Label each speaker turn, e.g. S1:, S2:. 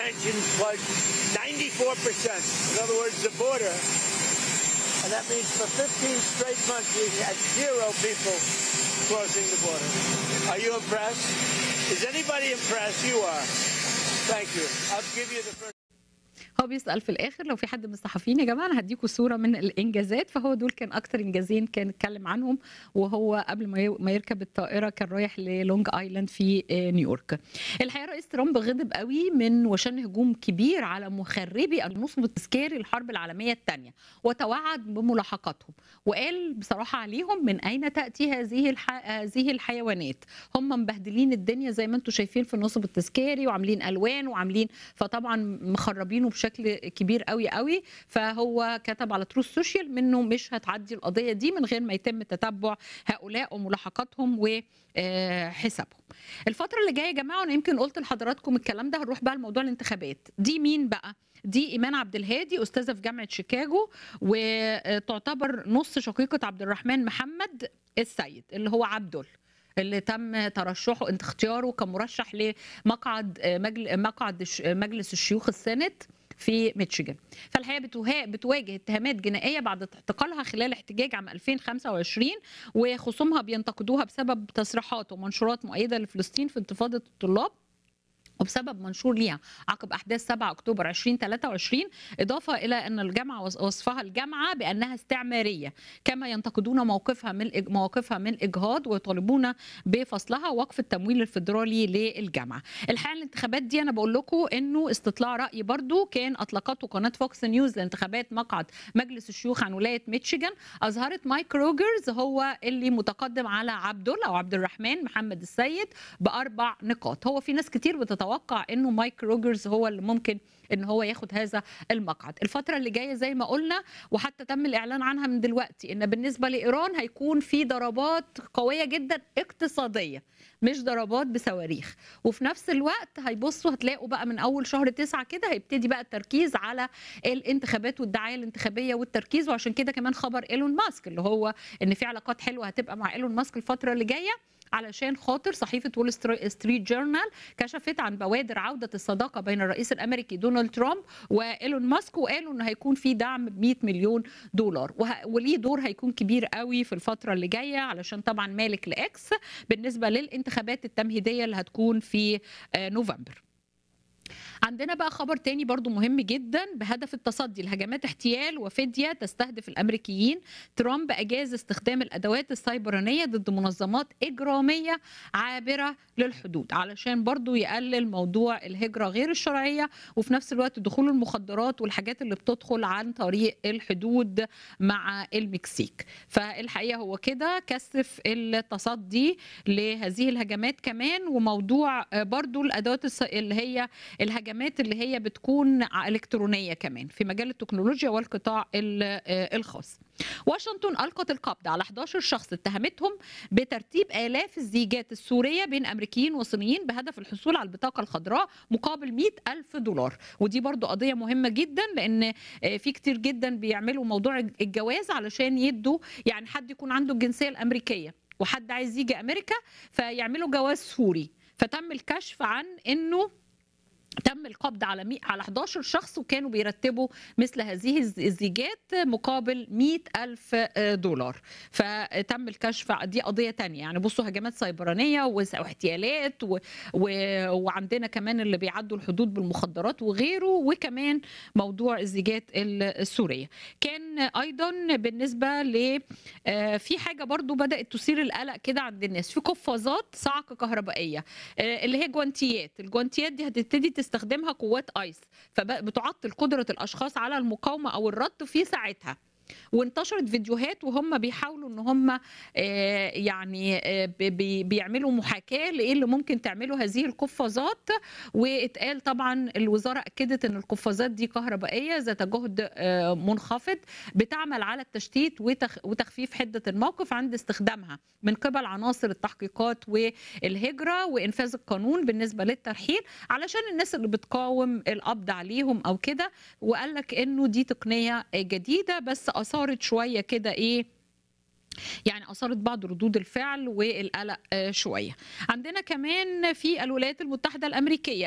S1: expansion was 94%. In other words, the border, and that means for 15 straight months we had zero people crossing the border. Are you impressed? Is anybody impressed? You are. Thank you. I'll give you the first.
S2: هو بيسأل في الآخر لو في حد من الصحفيين يا جماعة أنا هديكوا صورة من الإنجازات فهو دول كان أكتر إنجازين كان اتكلم عنهم وهو قبل ما ي- ما يركب الطائرة كان رايح للونج آيلاند في آه، نيويورك. الحقيقة رئيس ترامب غضب قوي من وشن هجوم كبير على مخربي النصب التذكاري الحرب العالمية الثانية وتوعد بملاحقتهم وقال بصراحة عليهم من أين تأتي هذه الح... هذه الحيوانات هم مبهدلين الدنيا زي ما انتم شايفين في النصب التذكاري وعاملين ألوان وعاملين فطبعا مخربينه بشكل كبير قوي قوي فهو كتب على تروس سوشيال منه مش هتعدي القضيه دي من غير ما يتم تتبع هؤلاء وملاحقاتهم وحسابهم الفتره اللي جايه يا جماعه وانا يمكن قلت لحضراتكم الكلام ده هنروح بقى لموضوع الانتخابات دي مين بقى دي ايمان عبد الهادي استاذه في جامعه شيكاغو وتعتبر نص شقيقه عبد الرحمن محمد السيد اللي هو عبدل اللي تم ترشحه انت اختياره كمرشح لمقعد مجل مقعد الش- مجلس الشيوخ السنت في ميتشيجن فالحقيقه بتوها- بتواجه اتهامات جنائيه بعد اعتقالها خلال احتجاج عام 2025 وخصومها بينتقدوها بسبب تصريحات ومنشورات مؤيده لفلسطين في انتفاضه الطلاب وبسبب منشور ليها عقب احداث 7 اكتوبر 2023 اضافه الى ان الجامعه وص- وصفها الجامعه بانها استعماريه كما ينتقدون موقفها من الإج- مواقفها من الاجهاض ويطالبون بفصلها ووقف التمويل الفدرالي للجامعه. الحقيقه الانتخابات دي انا بقول لكم انه استطلاع راي برضو كان اطلقته قناه فوكس نيوز لانتخابات مقعد مجلس الشيوخ عن ولايه ميتشيغان اظهرت مايك روجرز هو اللي متقدم على عبدل او عبد الرحمن محمد السيد باربع نقاط هو في ناس كتير بتتوقع انه مايك روجرز هو اللي ممكن ان هو ياخد هذا المقعد الفتره اللي جايه زي ما قلنا وحتى تم الاعلان عنها من دلوقتي ان بالنسبه لايران هيكون في ضربات قويه جدا اقتصاديه مش ضربات بصواريخ وفي نفس الوقت هيبصوا هتلاقوا بقى من اول شهر تسعة كده هيبتدي بقى التركيز على الانتخابات والدعايه الانتخابيه والتركيز وعشان كده كمان خبر ايلون ماسك اللي هو ان في علاقات حلوه هتبقى مع ايلون ماسك الفتره اللي جايه علشان خاطر صحيفه وول ستريت جورنال كشفت عن بوادر عوده الصداقه بين الرئيس الامريكي دونالد ترامب وايلون ماسك وقالوا ان هيكون في دعم ب 100 مليون دولار وه... وليه دور هيكون كبير قوي في الفتره اللي جايه علشان طبعا مالك لاكس بالنسبه للانتخابات التمهيديه اللي هتكون في آه، نوفمبر عندنا بقى خبر تاني برضو مهم جدا بهدف التصدي لهجمات احتيال وفدية تستهدف الأمريكيين ترامب أجاز استخدام الأدوات السيبرانية ضد منظمات إجرامية عابرة للحدود علشان برضو يقلل موضوع الهجرة غير الشرعية وفي نفس الوقت دخول المخدرات والحاجات اللي بتدخل عن طريق الحدود مع المكسيك فالحقيقة هو كده كثف التصدي لهذه الهجمات كمان وموضوع آه، برضو الأدوات الس- اللي هي الهجمات اللي هي بتكون ع- الكترونيه كمان في مجال التكنولوجيا والقطاع ال- آه، الخاص. واشنطن القت القبض على 11 شخص اتهمتهم بترتيب الاف الزيجات السوريه بين امريكيين وصينيين بهدف الحصول على البطاقه الخضراء مقابل 100 الف دولار ودي برضو قضيه مهمه جدا لان آه، في كتير جدا بيعملوا موضوع الجواز علشان يدوا يعني حد يكون عنده الجنسيه الامريكيه وحد عايز يجي امريكا فيعملوا جواز سوري فتم الكشف عن انه تم القبض على مي... على 11 شخص وكانوا بيرتبوا مثل هذه الز- الزيجات مقابل 100 ألف آه، دولار فتم الكشف ع- دي قضية تانية يعني بصوا هجمات سيبرانية وس- واحتيالات و... و... وعندنا كمان اللي بيعدوا الحدود بالمخدرات وغيره وكمان موضوع الزيجات ال- السورية كان أيضا بالنسبة ل آه، في حاجة برضو بدأت تثير القلق كده عند الناس في قفازات صعقة كهربائية آه، اللي هي جوانتيات الجوانتيات دي هتبتدي تستخدمها قوات ايس فبتعطل قدره الاشخاص على المقاومه او الرد في ساعتها وانتشرت فيديوهات وهم بيحاولوا ان هم آه، يعني آه، بي- بي- بيعملوا محاكاه لايه اللي ممكن تعمله هذه القفازات واتقال طبعا الوزاره اكدت ان القفازات دي كهربائيه ذات جهد آه، منخفض بتعمل على التشتيت وتخ- وتخفيف حده الموقف عند استخدامها من قبل عناصر التحقيقات والهجره وانفاذ القانون بالنسبه للترحيل علشان الناس اللي بتقاوم القبض عليهم او كده وقال لك انه دي تقنيه جديده بس اثارت شويه كده ايه يعني اثارت بعض ردود الفعل والقلق آه، شويه. عندنا كمان في الولايات المتحده الامريكيه